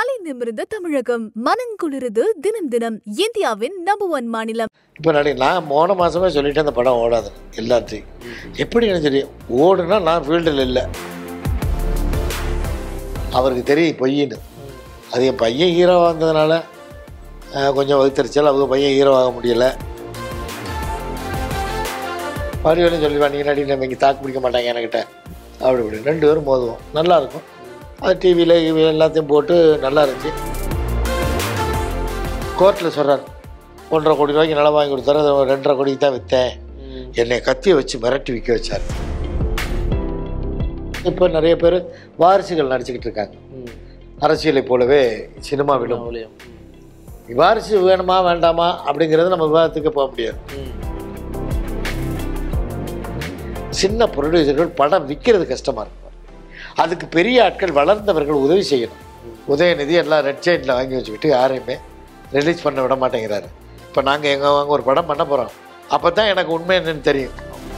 தலை நிமிர்ந்த தமிழகம் மனங்குளிருது தினம் தினம் இந்தியாவின் நம்பர் ஒன் மாநிலம் இப்போ நடி நான் போன மாதமே சொல்லிட்டேன் அந்த படம் ஓடாது எல்லாத்தையும் எப்படி எனக்கு தெரியும் ஓடுனா நான் ஃபீல்டில் இல்லை அவருக்கு தெரியும் பொய்ன்னு அது என் பையன் ஹீரோவாக இருந்ததுனால அஹ், கொஞ்சம் வகுத்தறிச்சல் அவங்க பையன் ஹீரோவாக முடியலை மறுபடியும் சொல்லிடுவா நீ நடி நம்ம இங்கே தாக்கு பிடிக்க மாட்டாங்க என்கிட்ட அப்படி இப்படி ரெண்டு பேரும் மோதுவோம் நல்லா இருக்கும் அது டிவியில் எல்லாத்தையும் போட்டு நல்லா இருந்துச்சு கோர்ட்டில் சொல்கிறார் ஒன்றரை கோடி ரூபாய்க்கு நிலம் வாங்கி கொடுத்தாரு அது ஒரு ரெண்டரை கோடிக்கு தான் விற்றேன் என்னை கத்தியை வச்சு மிரட்டி விற்க வச்சார் இப்போ நிறைய பேர் வாரிசுகள் நடிச்சுக்கிட்டு இருக்காங்க அரசியலை போலவே சினிமாவிலும் வாரிசு வேணுமா வேண்டாமா அப்படிங்கிறது நம்ம விவாதத்துக்கு போக முடியாது சின்ன ப்ரொடியூசர்கள் படம் விற்கிறது கஷ்டமாக இருக்கும் அதுக்கு பெரிய ஆட்கள் வளர்ந்தவர்கள் உதவி செய்யணும் உதயநிதி எல்லாம் ரெட் சைடில் வாங்கி வச்சுக்கிட்டு யாரையுமே ரிலீஸ் பண்ண விட மாட்டேங்கிறாரு இப்போ நாங்கள் எங்கே வாங்க ஒரு படம் பண்ண போகிறோம் அப்போ தான் எனக்கு உண்மை என்னன்னு தெரியும்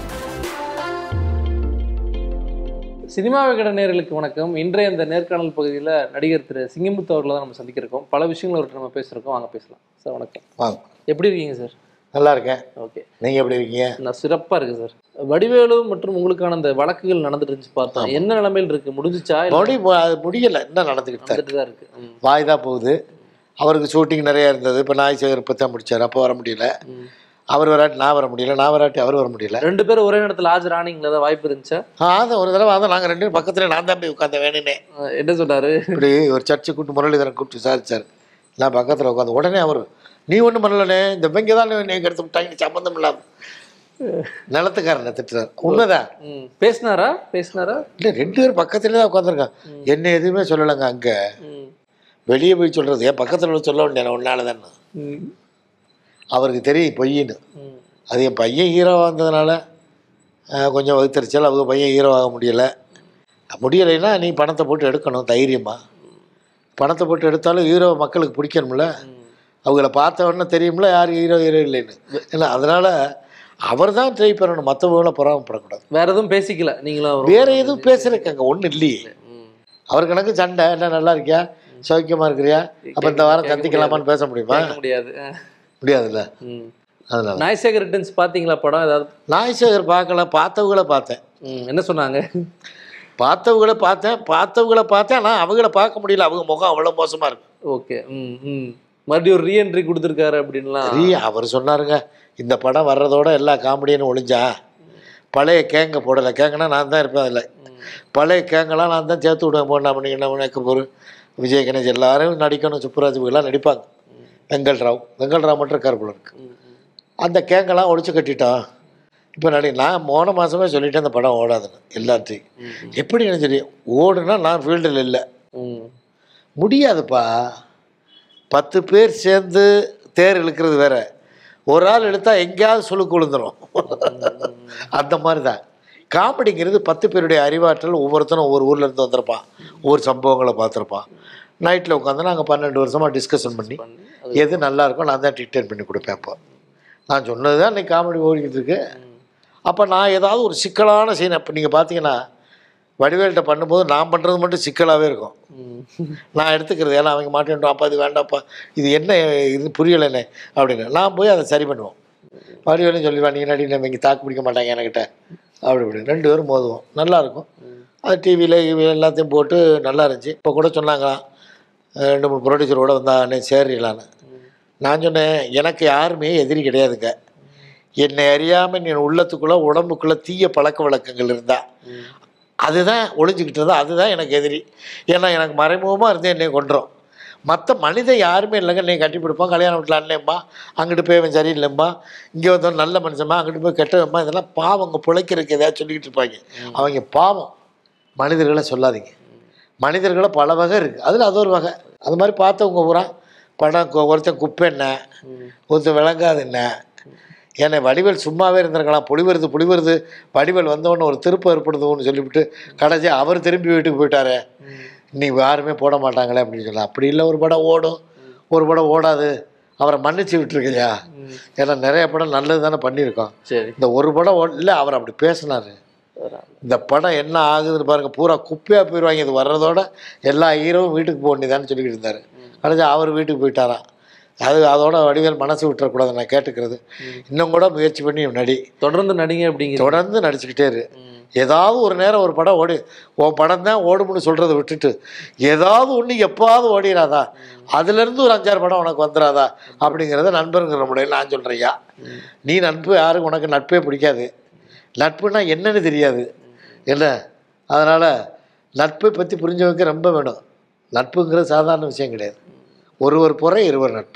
சினிமா விகட நேயர்களுக்கு வணக்கம் இன்றைய இந்த நேர்காணல் பகுதியில் நடிகர் திரு சிங்கமுத்து அவர்களை தான் நம்ம சந்திக்க இருக்கோம் பல விஷயங்கள் அவர்கிட்ட நம்ம பேசுகிறோம் வாங்க பேசலாம் சார் வணக்கம் வாங்க எப்படி இருக்கீங்க சார் நல்லா இருக்கேன் ஓகே நீங்கள் எப்படி இருக்கீங்க நான் சிறப்பாக இருக்கு சார் வடிவேலு மற்றும் உங்களுக்கான அந்த வழக்குகள் நடந்துட்டு இருந்துச்சு பார்த்தோம் என்ன நிலைமையில் இருக்கு முடிஞ்சிச்சா இல்ல முடி அது முடியலை என்ன நடந்துக்கிட்டு தான் நடந்துட்டு தான் இருக்கு ம். வாய் தான் போகுது அவருக்கு ஷூட்டிங் நிறைய இருந்தது இப்போ நாய் சேகர் இப்போ தான் முடிச்சார் அப்போ வர முடியல ம். அவர் வராட்டி நான் வர முடியல நான் வராட்டி அவர் வர முடியல ரெண்டு பேரும் ஒரே நேரத்தில் ஆஜர் ஆனீங்களா ஏதாவது வாய்ப்பு இருந்துச்சா ஆ அதான் ஒரு தடவை அதான் நாங்கள் ரெண்டு பேரும் பக்கத்துல நான் தான் போய் உட்காந்த வேணுனே அஹ் என்ன சொன்னாரு இப்படி ஒரு சர்ச்சை கூப்பிட்டு முரளிதரன் கூப்பிட்டு விசாரிச்சார் நான் பக்கத்தில் உட்காந்து உடனே அவர் நீ ஒன்றும் பண்ணலனே இந்த பெங்க தான் நீங்கள் எடுத்து விட்டாங்க சம்மந்தம் இல்லாமல் நிலத்துக்காரனை திட்டுறார் உண்மைதான் ம். பேசினாரா பேசினாரா இல்லை ரெண்டு பேரும் பக்கத்துல தான் உட்காந்துருக்கான் என்ன எதுவுமே சொல்லலைங்க அங்கே ம். வெளியே போய் சொல்கிறது ஏன் பக்கத்தில் உள்ள சொல்ல வேண்டிய உன்னால தானே ம். அவருக்கு தெரியும் பொய்ன்னு ம். அது என் பையன் ஹீரோவாக இருந்ததுனால அஹ், கொஞ்சம் வகுத்தறிச்சல் அவங்க பையன் ஹீரோவாக முடியலை முடியலைன்னா நீ பணத்தை போட்டு எடுக்கணும் தைரியமா பணத்தை போட்டு எடுத்தாலும் ஹீரோ மக்களுக்கு பிடிக்கணும்ல அவங்கள பார்த்த உடனே தெரியும்ல யார் ஹீரோ ஹீரோ இல்லைன்னு இல்லை அதனால் அவர் தான் ட்ரை பண்ணணும் மற்றவங்கள பொறாமப்படக்கூடாது வேற எதுவும் பேசிக்கல நீங்களும் அவரும் வேற எதுவும் பேசுறதுக்கு அங்கே ஒன்றும் இல்லையே ம். அவர் கணக்கு சண்டை என்ன நல்லா இருக்கியா சௌக்கியமாக இருக்கிறியா அப்போ இந்த வாரம் சந்திக்கலாமான்னு பேச முடியுமா கேட்க முடியாது அஹ். முடியாதுல்ல ம். அதனால நாய்சேகர் ரிட்டர்ன்ஸ் பார்த்தீங்களா படம் ஏதாவது நாய்சேகர் பார்க்கல பார்த்தவங்கள பார்த்தேன் ம். என்ன சொன்னாங்க பார்த்தவங்கள பார்த்தேன் பார்த்தவங்கள பார்த்தேன் ஆனால் அவங்கள பார்க்க முடியல அவங்க முகம் அவ்வளோ மோசமாக இருக்கு ஓகே ம் ம் மறுபடியும் ஒரு ரீஎன்ட்ரி கொடுத்துருக்காரு அப்படின்லாம் சரி அவர் சொன்னாருங்க இந்த படம் வர்றதோட எல்லா காமெடியும் ஒளிஞ்சா பழைய கேங்க போடலை கேங்கன்னா நான் தான் இருப்பேன் அதில் பழைய கேங்கெல்லாம் நான் தான் சேர்த்து விடுவேன் போனா பண்ணி என்ன பண்ணி கபூர் விஜய் கணேஷ் எல்லாரும் நடிக்கணும் சுப்புராஜ் இவங்கெல்லாம் நடிப்பாங்க வெங்கல் ராவ் வெங்கல் ராவ் மட்டும் இருக்கார் போல இருக்கு ம், ம். அந்த கேங்கெல்லாம் ஒழிச்சு கட்டிட்டோம் இப்போ நடி நான் போன மாதமே சொல்லிட்டேன் அந்த படம் ஓடாதுன்னு எல்லாத்தையும் ம், எப்படி எனக்கு தெரியும் ஓடுனா நான் ஃபீல்டில் இல்லை ம். முடியாதுப்பா பத்து பேர் சேர்ந்து தேர் இழுக்கிறது வேற ஒரு ஆள் இழுத்தா எங்கேயாவது சுழுக்கு விழுந்துரும் அந்த மாதிரி தான் காமெடிங்கிறது பத்து பேருடைய அறிவாற்றல் ஒவ்வொருத்தரும் ஒவ்வொரு ஊர்ல இருந்து வந்திருப்பான் ஒவ்வொரு சம்பவங்களை பார்த்துருப்பான் நைட்டில் உட்காந்து நாங்கள் பன்னெண்டு வருஷமாக டிஸ்கஷன் பண்ணி பண்ணி அது எது நல்லா இருக்கோ நான் தான் டிக்டேட் பண்ணி கொடுப்பேன் அப்போ நான் சொன்னது தான் இன்னைக்கு காமெடி ஓடிக்கிட்டு இருக்கு அப்போ நான் ஏதாவது ஒரு சிக்கலான சீன் அப்போ நீங்கள் பார்த்தீங்கன்னா வடிவேல்கிட்ட பண்ணும்போது நான் பண்ணுறது மட்டும் சிக்கலாகவே இருக்கும் ம். நான் எடுத்துக்கிறது ஏன்னா அவங்க மாட்டேன்ட்டோம் அப்பா இது வேண்டாம்ப்பா இது என்ன இது புரியலைண்ணே அப்படின்னு நான் போய் அதை சரி பண்ணுவோம் வடிவேலும் சொல்லிடுவான் நீ நடி நம்ம இங்கே தாக்கு பிடிக்க மாட்டாங்க என்கிட்ட அப்படி இப்படி ரெண்டு பேரும் மோதுவோம் நல்லா இருக்கும் அது டிவியில் எல்லாத்தையும் போட்டு நல்லா இருந்துச்சு இப்போ கூட சொன்னாங்களாம் அஹ் ரெண்டு மூணு ப்ரொடியூசரோட வந்தா அண்ணே சேரலான்னு நான் சொன்னேன் எனக்கு யாருமே எதிரி கிடையாதுங்க என்னை அறியாமல் என் உள்ளத்துக்குள்ளே உடம்புக்குள்ளே தீய பழக்க வழக்கங்கள் இருந்தா அதுதான் ஒளிஞ்சுக்கிட்டு இருந்தா அதுதான் எனக்கு எதிரி ஏன்னா எனக்கு மறைமுகமாக இருந்து என்னை கொண்டுரும் மற்ற மனிதன் யாருமே இல்லைங்க என்னை கட்டி பிடிப்பான் கல்யாணம் வீட்டில் அண்ணேம்மா அங்கிட்டு போய் அவன் சரியில்லைம்மா இங்கே வந்தவன் நல்ல மனுஷன்மா அங்கிட்டு போய் கெட்டவன்மா இதெல்லாம் பாவங்க பிழைக்கிறதுக்கு ஏதாவது சொல்லிக்கிட்டு இருப்பாங்க அவங்க பாவம் மனிதர்களை சொல்லாதீங்க மனிதர்களை பல வகை இருக்குது அதில் அது ஒரு வகை அது மாதிரி பார்த்தவங்க பூரா படம் கு- ஒருத்தன் குப்பை என்ன ஒருத்தன் விளங்காது என்ன ஏன்னா வடிவேல் சும்மாவே இருந்திருக்கலாம் புலி வருது புலி வருது வடிவேல் வந்தவொடனே ஒரு திருப்பம் ஏற்படுதுன்னு சொல்லிவிட்டு கடைசி அவர் திரும்பி வீட்டுக்கு போயிட்டாரு நீ யாருமே போட மாட்டாங்களே அப்படின்னு சொல்லலாம் அப்படி இல்லை ஒரு படம் ஓடும் ஒரு படம் ஓடாது அவரை மன்னிச்சு விட்டுருக்கையா ஏன்னா நிறைய படம் நல்லது தானே பண்ணியிருக்கோம் சரி இந்த ஒரு படம் ஓ- இல்லை அவர் அப்படி பேசினாரு இந்த படம் என்ன ஆகுதுன்னு பாருங்க பூரா குப்பையாக போயிடுவாங்க இது வர்றதோட எல்லா ஹீரோவும் வீட்டுக்கு போக வேண்டியதான்னு சொல்லிக்கிட்டு இருந்தார் கடைசி அவர் வீட்டுக்கு போயிட்டாராம் அது அதோட வடிவேல் மனசு விட்டுறக்கூடாது நான் கேட்டுக்கிறது இன்னும் கூட முயற்சி பண்ணி நடி தொடர்ந்து நடிங்க அப்படிங்கிறது தொடர்ந்து நடிச்சுக்கிட்டே இரு ம். ஏதாவது ஒரு நேரம் ஒரு படம் ஓடி உன் படம் தான் ஓடும்னு சொல்கிறத விட்டுட்டு ஏதாவது ஒன்று எப்போவாவது ஓடிடாதா அதுலேருந்து ஒரு அஞ்சாறு படம் உனக்கு வந்துடாதா அப்படிங்கிறத நண்பருங்கிற முறையில் நான் சொல்கிறேயா நீ நட்பு யாரும் உனக்கு நட்பே பிடிக்காது நட்புனா என்னன்னு தெரியாது என்ன அதனால் நட்பை பற்றி புரிஞ்சவங்க ரொம்ப வேணும் நட்புங்கிறது சாதாரண விஷயம் கிடையாது ஒருவர் புறை இருவர் நட்பு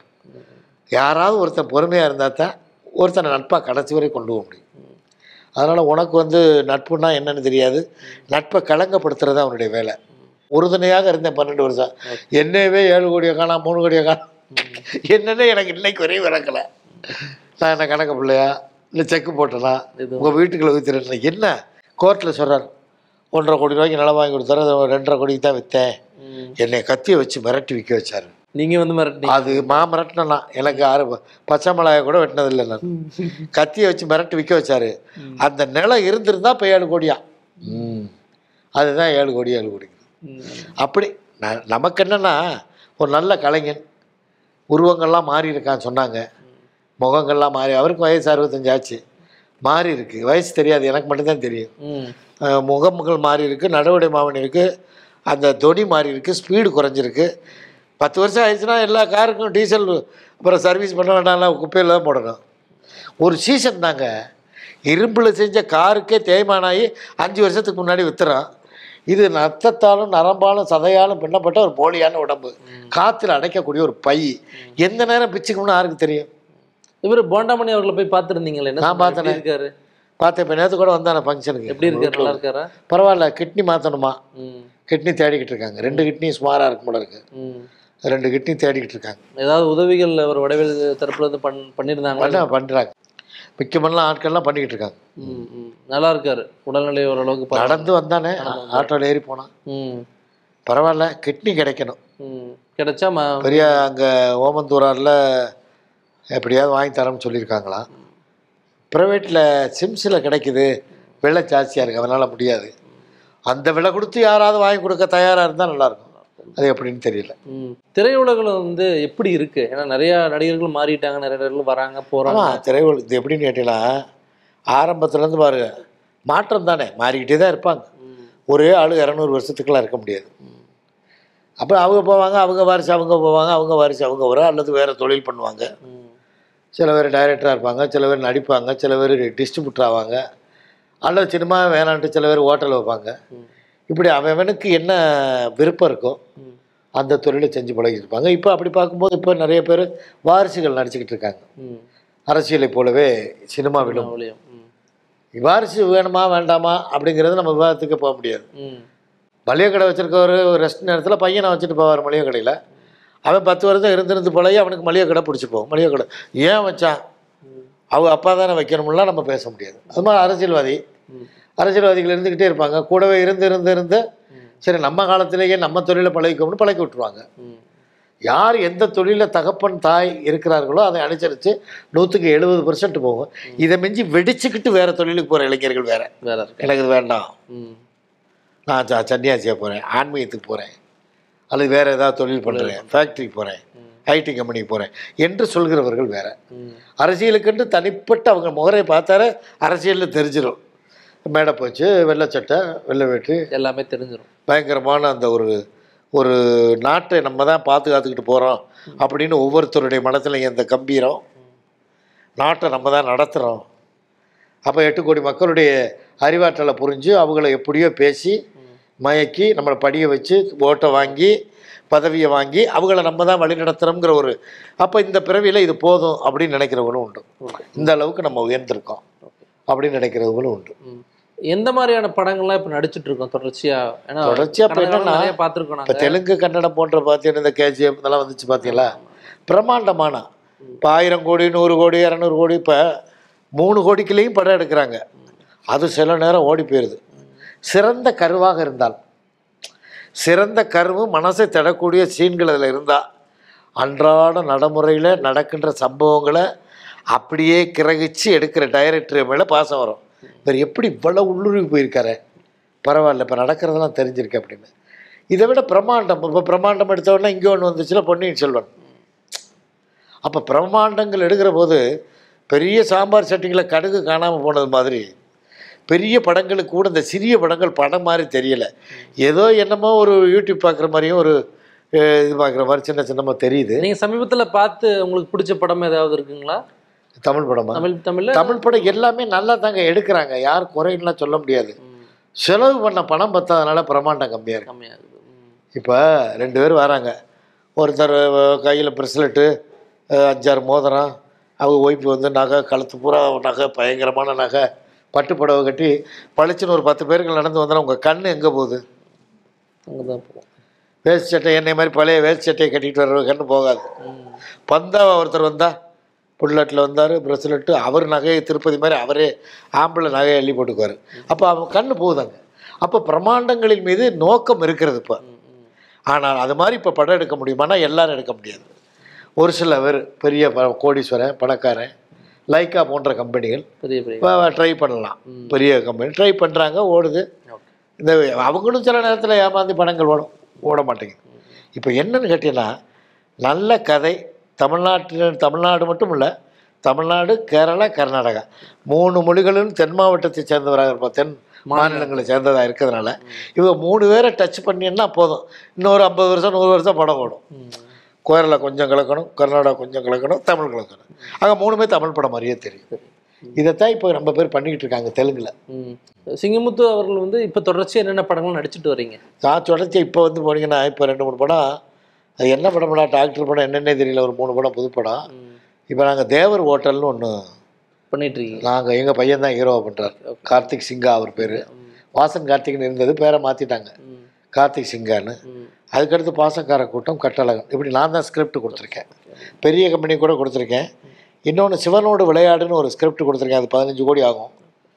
யாராவது ஒருத்தன் பொறுமையாக இருந்தால் தான் ஒருத்தனை நட்பாக கடைசி வரை கொண்டு போக முடியும் அதனால் உனக்கு வந்து நட்புனா என்னன்னு தெரியாது நட்பை களங்கப்படுத்துறது தான் அவனுடைய வேலை உறுதுணையாக இருந்தேன் பன்னெண்டு வருஷம் என்னவே ஏழு கோடியை காணாம் மூணு கோடியை காணாம் என்னன்னே எனக்கு இன்னைக்கு வரையும் விளக்கலை நான் என்ன கணக்கு பிள்ளையா இல்லை செக்கு போட்டேனா இது உங்கள் வீட்டுக்குள்ள விற்றுறேன் என்ன கோர்ட்டில் சொல்கிறார் ஒன்றரை கோடி ரூபாய்க்கு நிலம் வாங்கி கொடுத்தாரு அதை ரெண்டரை கோடிக்கு தான் விற்றேன் ம். என்னை கத்தியை வச்சு மிரட்டி விற்க வச்சாரு நீங்க வந்து மிரட்டி அது மா மிரட்டினா எனக்கு ஆறு பச்சை மிளகாய கூட வெட்டினதில்லை நான் கத்தியை வச்சு மிரட்டி விற்க வச்சாரு அந்த நிலம் இருந்திருந்தா இப்போ ஏழு கோடியா ம் அதுதான் ஏழு கோடி ஏழு கோடி அப்படி ந- நமக்கு என்னன்னா ஒரு நல்ல கலைஞன் உருவங்கள்லாம் மாறி இருக்கான்னு சொன்னாங்க முகங்கள்லாம் மாறி அவருக்கு வயசு அறுபத்தஞ்சு ஆச்சு மாறி இருக்கு வயசு தெரியாது எனக்கு மட்டும்தான் தெரியும் ம். அஹ் முகமுகள் மாறி இருக்கு நடவடை மாவன் இருக்கு அந்த தொனி மாறி இருக்கு ஸ்பீடு குறைஞ்சிருக்கு பத்து வருஷம் ஆயிடுச்சுன்னா எல்லா காருக்கும் டீசல் அப்புறம் சர்வீஸ் பண்ண வேண்டாம்ல குப்பையில் தான் போடணும் ஒரு சீசன் தாங்க இரும்பில் செஞ்ச காருக்கே தேய்மானாகி அஞ்சு வருஷத்துக்கு முன்னாடி வித்துறான் இது நத்தத்தாலும் நரம்பாலும் சதையாலும் பின்னப்பட்ட ஒரு போலியான உடம்பு காற்றுல அடைக்கக்கூடிய ஒரு பை எந்த நேரம் பிச்சுக்கணும்னு யாருக்கு தெரியும் இவர் போண்டாமணி அவர்களை போய் பார்த்துருந்தீங்களே என்ன நான் சொன்னாரு? பார்த்தேனே. எப்படி இருக்காரு பார்த்தேன் இப்போ நேற்று கூட வந்தானே ஃபங்க்ஷனுக்கு எப்படி இருக்காரு நல்லா இருக்காரா பரவாயில்ல கிட்னி மாற்றணுமா ம் கிட்னி தேடிக்கிட்டு இருக்காங்க ரெண்டு கிட்னி சுமாராக இருக்கும் போல இருக்கு ம் ரெண்டு கிட்னி தேடிக்கிட்டு இருக்காங்க ஏதாவது உதவிகள் அவர் வடவேல் தரப்புல இருந்து பண் பண்ணியிருந்தாங்களா பண்ண பண்ணுறாங்க முக்கியமான ஆட்கள்லாம் பண்ணிக்கிட்டு இருக்காங்க ம் ம் நல்லா இருக்காரு உடல்நிலை ஓரளவுக்கு பரவாயில்ல. நடந்து வந்தானே ஆட்டோவில் ஏறி போனான் ம் பரவாயில்ல கிட்னி கிடைக்கணும் ம் கிடைச்சா ம பெரிய அங்கே ஓமந்தூராரில் எப்படியாவது வாங்கி தரோம்னு சொல்லியிருக்காங்களாம் ப்ரைவேட்டில் சிம்ஸில் கிடைக்குது விலை ஜாஸ்தியாக இருக்குது அதனால் முடியாது அந்த விலை கொடுத்து யாராவது வாங்கி கொடுக்க தயாராக இருந்தால் நல்லாயிருக்கும் அது எப்படின்னு தெரியல ம் திரையுலகம் வந்து எப்படி இருக்கு ஏன்னா நிறைய நடிகர்கள் மாறிட்டாங்க நிறைய நடிகர்கள் வராங்க போறாங்க ஆமாம் திரைவழி இது எப்படின்னு கேட்டீங்கன்னா ஆரம்பத்துலேருந்து பாருங்க மாற்றம் தானே மாறிக்கிட்டே தான் இருப்பாங்க ம். ஒரே ஆள் இரநூறு வருஷத்துக்குலாம் இருக்க முடியாது அப்புறம் அவங்க போவாங்க அவங்க வாரிசு அவங்க போவாங்க அவங்க வாரிசு அவங்க வரும் அல்லது வேறு தொழில் பண்ணுவாங்க ம். சில பேர் டைரக்டராக இருப்பாங்க சில பேர் நடிப்பாங்க சில பேர் டிஸ்ட்ரிபியூட்டர் ஆவாங்க அல்லது சினிமா வேணான்ட்டு சில பேர் ஹோட்டல் வைப்பாங்க ம். இப்படி அவனுக்கு என்ன விருப்பம் இருக்கோ ம். அந்த தொழிலை செஞ்சு பழகிட்டு இருப்பாங்க இப்போ அப்படி பார்க்கும்போது இப்போ நிறைய பேர் வாரிசுகள் நடிச்சுக்கிட்டு இருக்காங்க ம். அரசியலை போலவே சினிமாவிலும் அவளையும். ம். வாரிசு வேணுமா வேண்டாமா அப்படிங்கிறது நம்ம விவாதத்துக்கு போக முடியாது ம். மளிகை கடை வச்சிருக்கவர் ரெஸ்ட் நேரத்தில் பையனை வச்சுட்டு போவார் மளிகை கடையில் அவன் பத்து வருஷம் இருந்திருந்து பழகி அவனுக்கு மளிகை கடை பிடிச்சி போகும் மளிகை கடை ஏன் வச்சான் அவங்க அப்பா தானே வைக்கணும்லாம் நம்ம பேச முடியாது அது மாதிரி அரசியல்வாதி ம். அரசியல்வாதிகள் இருந்துக்கிட்டே இருப்பாங்க கூடவே இருந்து இருந்து இருந்து சரி நம்ம காலத்திலேயே நம்ம தொழிலை பழகிக்கோம்னு பழக்கி விட்டுருவாங்க ம். யார் எந்த தொழிலில் தகப்பன் தாய் இருக்கிறார்களோ அதை அனுசரித்து நூற்றுக்கு எழுபது பர்சன்ட் போகும் இதை மிஞ்சி வெடிச்சுக்கிட்டு வேறு தொழிலுக்கு போகிற இளைஞர்கள் வேறு வேற இருக்கு எனக்கு இது வேண்டாம் ம். நான் ச சன்னியாசியாக போகிறேன் ஆன்மீகத்துக்கு போகிறேன் அல்லது வேறு ஏதாவது தொழில் பண்ணுறேன் ஃபேக்ட்ரிக்கு போகிறேன் ஐடி கம்பெனிக்கு போகிறேன் என்று சொல்கிறவர்கள் வேறு ம். அரசியலுக்கென்று தனிப்பட்ட அவங்க முகரை பார்த்தாலே அரசியலில் தெரிஞ்சிடும் மேடை போச்சு வெள்ளை சட்டை வெள்ளை வேட்டு எல்லாமே தெரிஞ்சிடும் பயங்கரமான அந்த ஒரு ஒரு நாட்டை நம்ம தான் பாதுகாத்துக்கிட்டு போகிறோம் அப்படின்னு ஒவ்வொருத்தருடைய மனசுலையும் அந்த கம்பீரம் நாட்டை நம்ம தான் நடத்துகிறோம் அப்போ எட்டு கோடி மக்களுடைய அறிவாற்றலை புரிஞ்சு அவங்கள எப்படியோ பேசி மயக்கி நம்மளை படிய வச்சு ஓட்டை வாங்கி பதவியை வாங்கி அவங்கள நம்ம தான் வழி நடத்துகிறோங்கிற ஒரு அப்போ இந்த பிறவியில் இது போதும் அப்படின்னு நினைக்கிறவங்களும் உண்டு இந்த அளவுக்கு நம்ம உயர்ந்திருக்கோம் அப்படின்னு நினைக்கிறவங்களும் உண்டு ம். எந்த மாதிரியான படங்கள்லாம் இப்ப நடிச்சிட்டு இருக்கோம் தொடர்ச்சியா ஏன்னா தொடர்ச்சியா இப்ப கடந்த காலம் என்னன்னா, நிறைய பார்த்திருக்கோம் இப்போ நாங்க தெலுங்கு கன்னடம் போன்ற பார்த்தீங்கன்னா இந்த கேஜிஎஃப் இதெல்லாம் வந்துச்சு பார்த்தீங்களா பிரம்மாண்டமான இப்போ ஆயிரம் கோடி நூறு கோடி இரநூறு கோடி இப்போ மூணு கோடிக்குள்ளேயும் படம் எடுக்கிறாங்க அது சில நேரம் ஓடி போயிடுது சிறந்த கருவாக இருந்தால் சிறந்த கருவு மனசை தடக்கூடிய சீன்கள் அதில் இருந்தால் அன்றாட நடைமுறையில் நடக்கின்ற சம்பவங்களை அப்படியே கிரகிச்சு எடுக்கிற டைரக்டர் மேலே பாசம் வரும் இவர் எப்படி இவ்வளோ உள்ளுருவி போயிருக்காரு பரவாயில்ல இப்போ நடக்கிறதெல்லாம் தெரிஞ்சிருக்கு அப்படின்னு இதை விட பிரம்மாண்டம் இப்போ பிரம்மாண்டம் எடுத்தவொடனே இங்கே ஒன்று வந்துச்சுல பொன்னியின் செல்வன் அப்போ பிரம்மாண்டங்கள் எடுக்கிற போது பெரிய சாம்பார் சட்டிகளை கடுகு காணாமல் போனது மாதிரி பெரிய படங்களுக்கு கூட இந்த சிறிய படங்கள் படம் மாதிரி தெரியல ஏதோ என்னமோ ஒரு யூடியூப் பார்க்குற மாதிரியும் ஒரு அஹ், இது பார்க்குற மாதிரி சின்ன சின்னமாக தெரியுது நீங்க சமீபத்துல பார்த்து உங்களுக்கு பிடிச்ச படம் ஏதாவது இருக்குங்களா தமிழ் படமா தமிழ் தமிழ்ல தமிழ் படம் எல்லாமே நல்லா தாங்க எடுக்கிறாங்க யார் குறைன்னுலாம் சொல்ல முடியாது ம், செலவு பண்ண பணம் பத்தாதனால பிரமாண்டம் கம்மியாக இருக்கு கம்மியாகுது ம், இப்போ ரெண்டு பேர் வராங்க ஒருத்தர் கையில் ப்ரெஸ்லெட்டு அஞ்சாறு மோதிரம் அவங்க ஒய்ஃபு வந்து நகை கழுத்து பூரா நகை பயங்கரமான நகை பட்டு புடவை கட்டி பளிச்சுன்னு ஒரு பத்து பேருக்கு நடந்து வந்தால் உங்கள் கண் எங்கே போகுது அங்கதான் போவோம் வேஸ்ட் சட்டை என்னை மாதிரி பழைய வேஸ்ட் சட்டையை கட்டிட்டு வர்ற கண்ணு போகாது ம், பந்தாவா ஒருத்தர் வந்தா புல்லட்டில் வந்தார் ப்ரெஸ்லெட்டு அவர் நகையை திருப்பதி மாதிரி அவரே ஆம்பளை நகையை அள்ளி போட்டுக்குவார் அப்போ அவன் கண்ணு போகுதாங்க அப்போ பிரம்மாண்டங்களின் மீது நோக்கம் இருக்கிறது இப்போ ம், ம். ஆனால் அது மாதிரி இப்போ படம் எடுக்க முடியுமானா எல்லாரும் எடுக்க முடியாது ஒரு சில பேர் பெரிய ப- கோடீஸ்வரன் பணக்காரன் லைக்கா போன்ற கம்பெனிகள் பெரிய பெரிய ட்ரை பண்ணலாம் ம். பெரிய கம்பெனி ட்ரை பண்ணுறாங்க ஓடுது ஓகே இந்த அவங்களும் சில நேரத்தில் ஏமாந்து படங்கள் ஓடும் ஓட மாட்டேங்குது இப்போ என்னன்னு கேட்டீங்கன்னா நல்ல கதை தமிழ்நாட்டில் தமிழ்நாடு மட்டும் இல்லை தமிழ்நாடு கேரளா கர்நாடகா மூணு மொழிகளும் தென் மாவட்டத்தை சேர்ந்தவராக இருப்போம் தென் மாநிலங்களை சேர்ந்ததாக இருக்கிறதுனால இவங்க மூணு பேரை டச் பண்ணின்னா போதும் இன்னொரு ஐம்பது வருஷம் நூறு வருஷம் படம் ஓடும் ம், கேரளா கொஞ்சம் கலக்கணும் கர்நாடகா கொஞ்சம் கலக்கணும் தமிழ் கலக்கணும் ஆக மூணுமே தமிழ் படம் மாதிரியே தெரியும் சரி. இதைத்தான் இப்போ நம்ம பேர் பண்ணிக்கிட்டு இருக்காங்க தெலுங்குல ம். சிங்கமுத்து அவர்கள் வந்து இப்ப தொடர்ச்சியா என்னென்ன படங்கள் நடிச்சிட்டு வர்றீங்க நான் தொடர்ச்சி இப்போ வந்து போனீங்கன்னா இப்போ ரெண்டு மூணு படம் அது என்ன படம்டா டாக்டர் படம் என்னென்னே தெரியல ஒரு மூணு படம் புது படம் ம். இப்போ நாங்கள் தேவர் ஹோட்டல்னு ஒன்று பண்ணிட்டு இருக்கீங்க நாங்கள் எங்கள் பையன் தான் ஹீரோவை பண்ணுறார் கார்த்திக் சிங்கா அவர் பேர் ம், வாசன் கார்த்திக்னு இருந்தது பேரை மாற்றிட்டாங்க ம், கார்த்திக் சிங்கான்னு ம். அதுக்கடுத்து பாசக்கார கூட்டம் கட்டழகன் இப்படி நான் தான் ஸ்கிரிப்ட் கொடுத்துருக்கேன் பெரிய கம்பெனி கூட கொடுத்துருக்கேன் இன்னொன்று சிவனோடு விளையாடுன்னு ஒரு ஸ்கிரிப்ட் கொடுத்துருக்கேன் அது பதினஞ்சு கோடி ஆகும்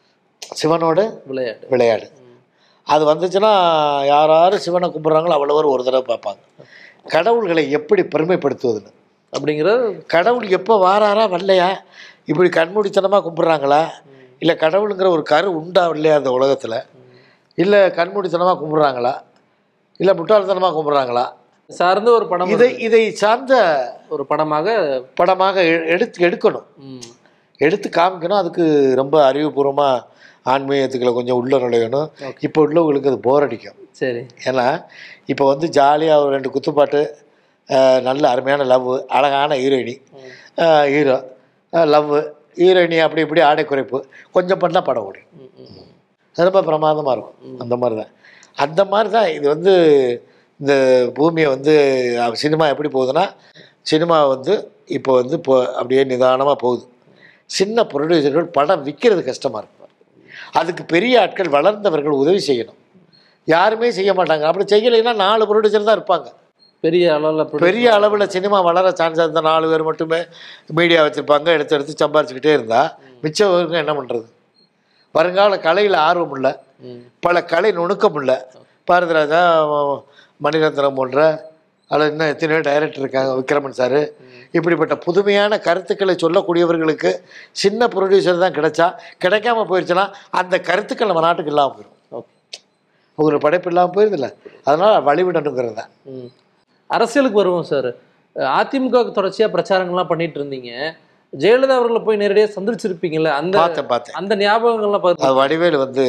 சிவனோடு விளையாட்டு விளையாடு ம். அது வந்துச்சுன்னா யார் யார் சிவனை கும்பிட்றாங்களோ அவ்வளோ பேர் ஒரு தடவை பார்ப்பாங்க கடவுள்களை எப்படி பெருமைப்படுத்துவதுன்னு அப்படிங்கிற கடவுள் எப்போ வாராரா வரலையா இப்படி கண்மூடித்தனமாக கும்பிட்றாங்களா இல்லை கடவுளுங்கிற ஒரு கரு உண்டா இல்லையா அந்த உலகத்தில் இல்லை கண்மூடித்தனமாக கும்பிட்றாங்களா இல்லை முட்டாள்தனமாக கும்பிட்றாங்களா சார்ந்த ஒரு படம் இதை இதை சார்ந்த ஒரு படமாக படமாக எ- எடுத்து எடுக்கணும் ம், எடுத்து காமிக்கணும் அதுக்கு ரொம்ப அறிவுபூர்வமாக ஆன்மீகத்துக்குள்ள கொஞ்சம் உள்ள நுழையணும் Okay. இப்போ உள்ளவங்களுக்கு அது போர் அடிக்கும் சரி ஏன்னா இப்போ வந்து ஜாலியாக ஒரு ரெண்டு குத்துப்பாட்டு அஹ், நல்ல அருமையான லவ் அழகான ஹீரோயினி ம். ஹீரோ லவ் ஹீரோயினி அப்படி இப்படி ஆடை குறைப்பு கொஞ்சம் பண்ணால் படம் ஓடும் ம், ம், ம். அது ரொம்ப பிரமாதமாக இருக்கும் அந்த மாதிரி தான் அந்த மாதிரி தான் இது வந்து இந்த பூமியை வந்து அஹ், சினிமா எப்படி போகுதுன்னா சினிமா வந்து இப்போ வந்து இப்போ அப்படியே நிதானமாக போகுது சின்ன ப்ரொடியூசர்கள் படம் விற்கிறது கஷ்டமாக இருக்கும் அதுக்கு பெரிய ஆட்கள் வளர்ந்தவர்கள் உதவி செய்யணும் யாருமே செய்ய மாட்டாங்க அப்படி செய்யலைன்னா நாலு ப்ரொடியூசர் தான் இருப்பாங்க பெரிய அளவில் பெரிய அளவில் சினிமா வளர சான்ஸ் இருந்த நாலு பேர் மட்டுமே மீடியா வச்சுருப்பாங்க எடுத்து எடுத்து சம்பாரிச்சுக்கிட்டே இருந்தால் மிச்சம் பேருக்கு என்ன பண்ணுறது வருங்கால கலையில் ஆர்வம் இல்லை ம் பல கலை நுணுக்கம் இல்லை பாரதிராஜா மணிரத்னம் போன்ற அல்லது இன்னும் எத்தனையோ டைரக்டர் இருக்காங்க விக்ரமன் சார் இப்படிப்பட்ட புதுமையான கருத்துக்களை சொல்லக்கூடியவர்களுக்கு சின்ன ப்ரொடியூசர் தான் கிடைச்சா கிடைக்காம போயிடுச்சுன்னா அந்த கருத்துக்கள் நம்ம நாட்டுக்கு இல்லாமல் போயிடும் ஓகே உங்களுக்கு படைப்பு இல்லாமல் போயிருதில்ல அதனால் வழிவிடணுங்கிறது தான் ம் அரசியலுக்கு வருவோம் சார் அதிமுக தொடர்ச்சியாக பிரச்சாரங்கள்லாம் பண்ணிட்டு இருந்தீங்க ஜெயலலிதா அவர்களை போய் நேரடியாக சந்திச்சிருப்பீங்கல்ல அந்த பார்த்தேன் பார்த்தேன் அந்த ஞாபகங்கள்லாம் பார்த்து அது வடிவேல் வந்து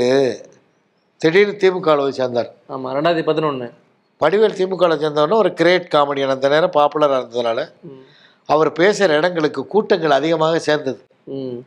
திடீர்னு திமுகவில் போய் சேர்ந்தார் ஆமாம் ரெண்டாயிரத்தி பதினொன்று வடிவேல் திமுகவில் சேர்ந்தவொடனே ஒரு கிரேட் காமெடியன் அந்த நேரம் பாப்புலராக இருந்ததுனால ம் அவர் பேசுகிற இடங்களுக்கு கூட்டங்கள் அதிகமாக சேர்ந்தது ம்